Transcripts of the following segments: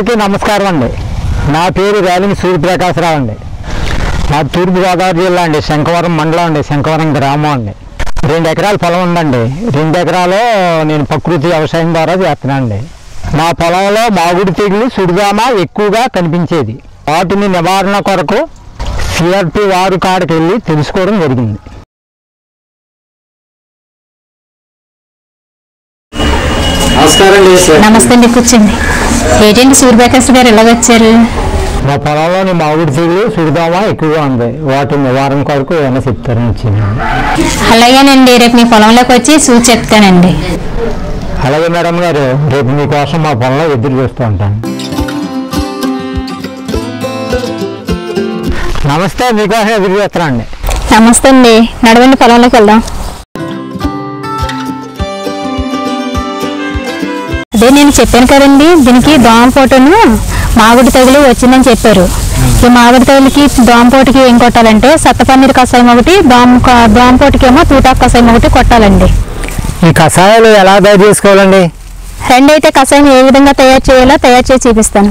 అందరికీ నమస్కారం అండి నా పేరు రేలింగి సూర్యప్రకాశరావు అండి నా తూర్పుగోదావరి జిల్లా అండి శంఖవరం మండలం అండి శంఖవరం గ్రామం అండి రెండు ఎకరాల పొలం ఉందండి రెండు ఎకరాలు నేను ప్రకృతి వ్యవసాయం ద్వారా చేస్తున్నాను అండి నా పొలంలో మాగుడి తెగులు సుడిదామ ఎక్కువగా కనిపించేది వాటిని నివారణ కొరకు సిఆర్పి వారు కాడికి వెళ్ళి తెలుసుకోవడం జరిగింది నమస్కారం అండి సార్ నమస్తే అండి కూర్చోండి ఏంటండి సూర్యప్రకాష్ గారు ఎలా వచ్చారు మా పొలంలోని మామిడి తెగులు సుడిదామ ఎక్కువగా ఉంది వాటి నివారణ కొరకు ఏమైనా చెప్తారని వచ్చింది అలాగేనండి రేపు మీ పొలంలోకి వచ్చి సూచి చెప్తానండి అలాగే మేడం గారు రేపు మీకోసం మా పొలంలో ఎదురు చూస్తూ ఉంటాను నమస్తే మీకోసం ఎదురు చేస్తానండి నమస్తే అండి నడవండి పొలంలోకి వెళ్దాం అదే నేను చెప్పాను కదండి దీనికి దోమపోటును మామిడి తెగులు వచ్చిందని చెప్పారు ఈ మామిడి తెగులకి దోమపోటుకి ఏం కొట్టాలంటే సత్తపన్నీరు కషాయం ఒకటి దోమ దోమపోటుకి ఏమో తూటాకు కషాయం ఒకటి కొట్టాలండి ఈ కషాయాలు ఎలా తయారు చేసుకోవాలండి రెండు అయితే కషాయం ఏ విధంగా తయారు చేయాలో తయారు చేసి చూపిస్తాను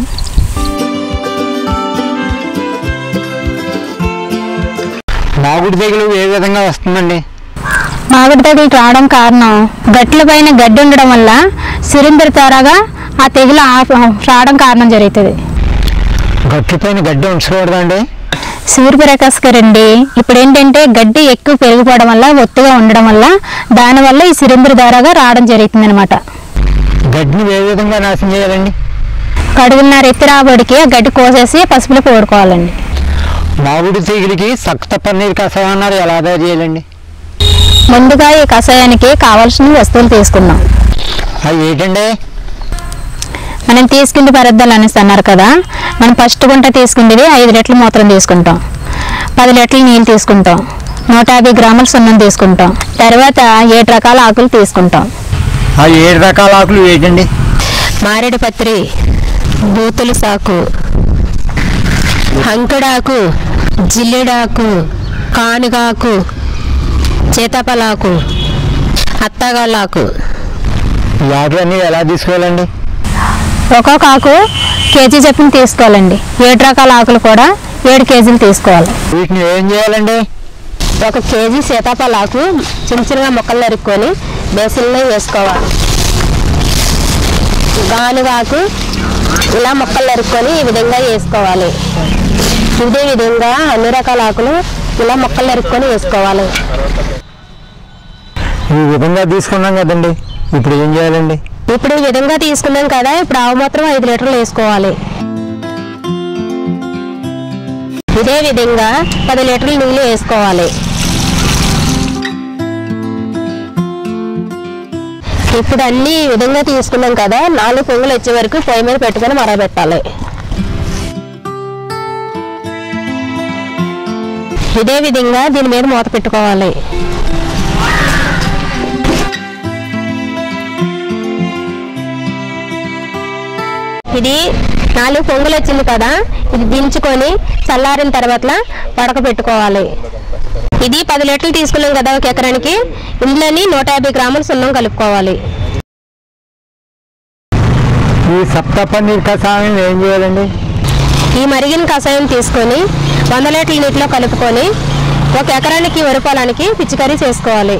మామిడి తెగులు ఏ విధంగా వస్తుందండి మామిడి తెగులు రావడం కారణం గట్ల పైన గడ్డి ఉండడం వల్ల సిరిందర్ తారాగా ఆ తెగులు ఆ- రావడం కారణం జరుగుతుంది గట్టి పైన గడ్డి ఉంచకూడదండి సూర్యప్రకాశ్ గారండి ఇప్పుడు ఏంటంటే గడ్డి ఎక్కువ పెరిగిపోవడం వల్ల ఒత్తుగా ఉండడం వల్ల దానివల్ల ఈ సిరిందర్ ద్వారాగా రావడం జరుగుతుంది అనమాట గడ్డిని ఏ విధంగా నాశనం చేయాలండి కడుగున్నర ఎత్తి రాబడికి ఆ గడ్డి కోసేసి పసుపులో పోడుకోవాలండి మామిడి తెగులకి సక్త పన్నీర్ కషాయం అన్నారు ఎలా తయారు చేయాలండి ముందుగా ఈ కషాయానికి కావాల్సిన వస్తువులు తీసుకుందాం అవి ఏంటండి మనం తీసుకుంటే పరద్దాలు అనేసి అన్నారు కదా మనం ఫస్ట్ గుంట తీసుకుండేది ఐదు లీటర్ల మూత్రం తీసుకుంటాం పది లీటర్ల నీళ్ళు తీసుకుంటాం నూట యాభై గ్రాముల సున్నం తీసుకుంటాం తర్వాత ఏడు రకాల ఆకులు తీసుకుంటాం ఆ ఏడు రకాల ఆకులు ఏంటండి మారేడు పత్రి బూతులు సాకు హంకడాకు జిల్లేడాకు కానుగాకు చేతపలాకు అత్తగాళ్ళాకు ఈ ఆకులన్నీ ఎలా తీసుకోవాలండి ఒక్కొక్క ఆకు కేజీ చొప్పున తీసుకోవాలండి ఏడు రకాల ఆకులు కూడా ఏడు కేజీలు తీసుకోవాలి వీటిని ఏం చేయాలండి ఒక కేజీ సీతాఫలాకు చిన్న చిన్నగా ముక్కలు నరుక్కొని బేసిన్లో వేసుకోవాలి గానుగాకు ఇలా ముక్కలు నరుక్కొని ఈ విధంగా వేసుకోవాలి ఇదే విధంగా అన్ని రకాల ఆకులు ఇలా ముక్కలు నరుక్కొని వేసుకోవాలి ఈ విధంగా తీసుకున్నాం కదండి ఇప్పుడు ఏం చేయాలండి ఇప్పుడు ఈ విధంగా తీసుకున్నాం కదా ఇప్పుడు ఆవు మాత్రం ఐదు లీటర్లు వేసుకోవాలి ఇదే విధంగా పది లీటర్లు నీళ్ళు వేసుకోవాలి ఇప్పుడు అన్ని ఈ విధంగా తీసుకున్నాం కదా నాలుగు పొంగులు వచ్చే వరకు పొయ్యి మీద పెట్టుకొని మరగబెట్టాలి ఇదే విధంగా దీని మీద మూత పెట్టుకోవాలి ఇది నాలుగు పొంగులు వచ్చింది కదా ఇది దించుకొని చల్లారిన తర్వాత పెట్టుకోవాలి ఇది పది లీటర్లు తీసుకున్నాం కదా ఒక ఎకరానికి ఇందులోని నూట యాభై గ్రాముల సున్నం కలుపుకోవాలి ఈ సప్త పన్నీర్ కషాయం ఏం చేయాలండి ఈ మరిగిన కషాయం తీసుకొని వంద లీటర్ల నీటిలో కలుపుకొని ఒక ఎకరానికి వరి పొలానికి పిచికారీ చేసుకోవాలి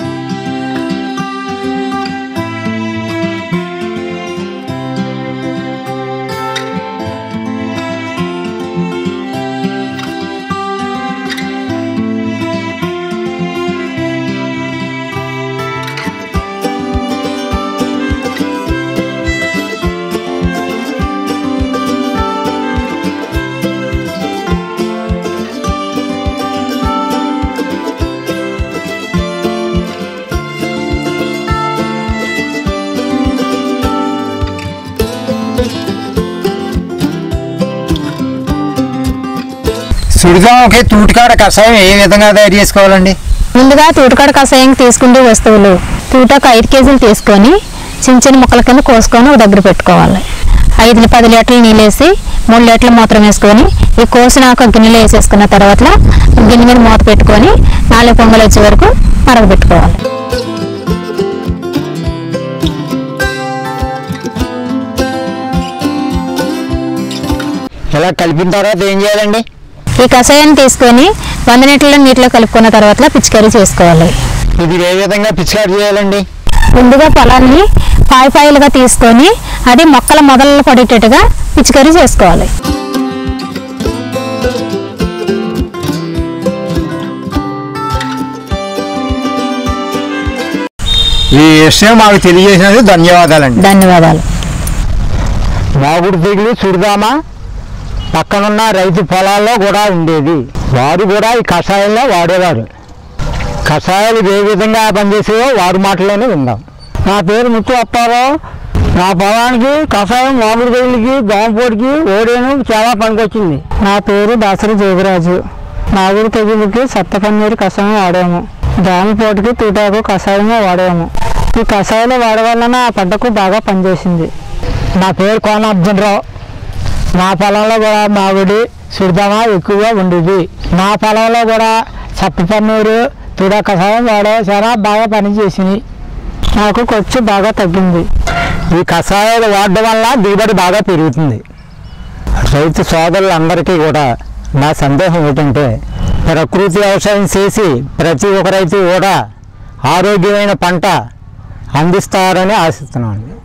సుడిగామకి తూటికాడ కషాయం ఏ విధంగా తయారు చేసుకోవాలండి ముందుగా తూటకాడ కషాయం తీసుకునే వస్తువులు తూటకు ఐదు కేజీలు తీసుకొని చిన్న చిన్న ముక్కల కింద కోసుకొని ఒక దగ్గర పెట్టుకోవాలి ఐదు పది లీటర్లు నీళ్ళు వేసి మూడు లీటర్లు మూత్రం వేసుకొని ఈ కోసిన ఒక గిన్నెలో వేసేసుకున్న తర్వాత గిన్నె మీద మూత పెట్టుకొని నాలుగు పొంగలు వచ్చే వరకు మరగబెట్టుకోవాలి ఇలా కలిపిన తర్వాత ఏం చేయాలండి ఈ కషాయాన్ని తీసుకొని వంద లీటర్ల నీటిలో కలుపుకున్న తర్వాత పిచికారీ చేసుకోవాలి ఇది ఏ విధంగా పిచికారి చేయాలండి ముందుగా పొలాన్ని పాయి పాయలుగా తీసుకొని అది మొక్కల మొదలలో పడేటట్టుగా పిచికారీ చేసుకోవాలి ఈ విషయం మాకు తెలియజేసినందుకు ధన్యవాదాలండి ధన్యవాదాలు మాగుడు తెగులు చుడదామా పక్కనున్న రైతు పొలాల్లో కూడా ఉండేది వారు కూడా ఈ కషాయంలో వాడేవారు కషాయాలు ఏ విధంగా పనిచేసేవో వారి మాటలోనే విందాం నా పేరు ముత్తు అప్పారావు నా పొలానికి కషాయం మామిడి తెగులకి దోమపోటుకి ఓడేను చాలా పనికొచ్చింది నా పేరు దాసరి జోగిరాజు మామిడి తెగులకి సత్తపన్నీరు కషాయం వాడాము దోమపోటుకి తూటాకు కషాయమే వాడాము ఈ కషాయాలు వాడడం వలన ఆ పంటకు బాగా పనిచేసింది నా పేరు కోన అర్జునరావు నా పొలంలో కూడా మామిడి సుడిదమ ఎక్కువగా ఉండేది నా పొలంలో కూడా చప్ప పన్నీరు తుడ కషాయం వాడే చాలా బాగా పనిచేసింది నాకు ఖర్చు బాగా తగ్గింది ఈ కషాయాలు వాడడం వల్ల దిగుబడి బాగా పెరుగుతుంది రైతు సోదరులందరికీ కూడా నా సందేహం ఏంటంటే ప్రకృతి వ్యవసాయం చేసి ప్రతి ఒక్క రైతు కూడా ఆరోగ్యమైన పంట అందిస్తారని ఆశిస్తున్నాను